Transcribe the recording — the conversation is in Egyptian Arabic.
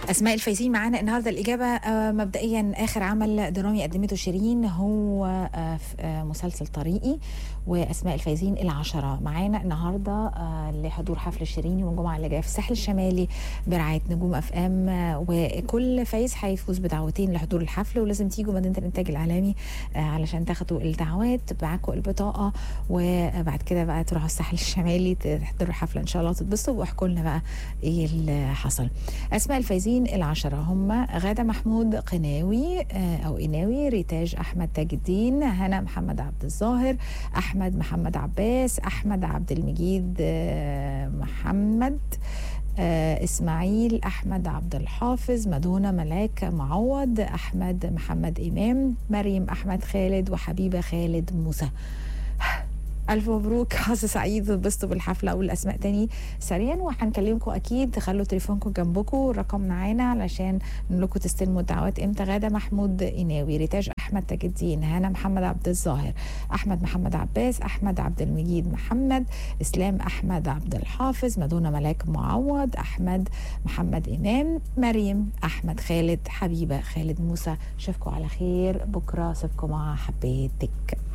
اسماء الفايزين معانا النهارده الاجابه آه، مبدئيا اخر عمل درامي قدمته شيرين هو آه، ف- آه، مسلسل طريقي واسماء الفايزين العشره معانا النهارده آه، لحضور حفل الشيريني والجمعه اللي جايه في الساحل الشمالي برعايه نجوم اف ام آه، وكل فايز هيفوز بدعوتين لحضور الحفل ولازم تيجوا مدينه الانتاج الاعلامي آه، علشان تاخدوا الدعوات معاكم البطاقه وبعد كده بقى تروحوا الساحل الشمالي تحضروا الحفله ان شاء الله وتتبسطوا واحكوا لنا بقى ايه اللي حصل اسماء الفايزين العشرة هم غادة محمود قناوي آه، أو قناوي ريتاج أحمد تاج الدين هنا محمد عبد الظاهر أحمد محمد عباس أحمد عبد المجيد آه، محمد آه، إسماعيل أحمد عبد الحافظ مدونة ملاك معوض أحمد محمد إمام مريم أحمد خالد وحبيبة خالد موسى ألف مبروك حظ سعيد اتبسطوا بالحفلة أقول الأسماء تاني سريعا وهنكلمكم أكيد خلوا تليفونكم جنبكم الرقم معانا علشان نقول لكم تستلموا الدعوات إمتى غادة محمود إناوي ريتاج أحمد تاج الدين هنا محمد عبد الظاهر أحمد محمد عباس أحمد عبد المجيد محمد إسلام أحمد عبد الحافظ مدونة ملاك معوض أحمد محمد إمام مريم أحمد خالد حبيبة خالد موسى أشوفكم على خير بكرة أسيبكم مع حبيتك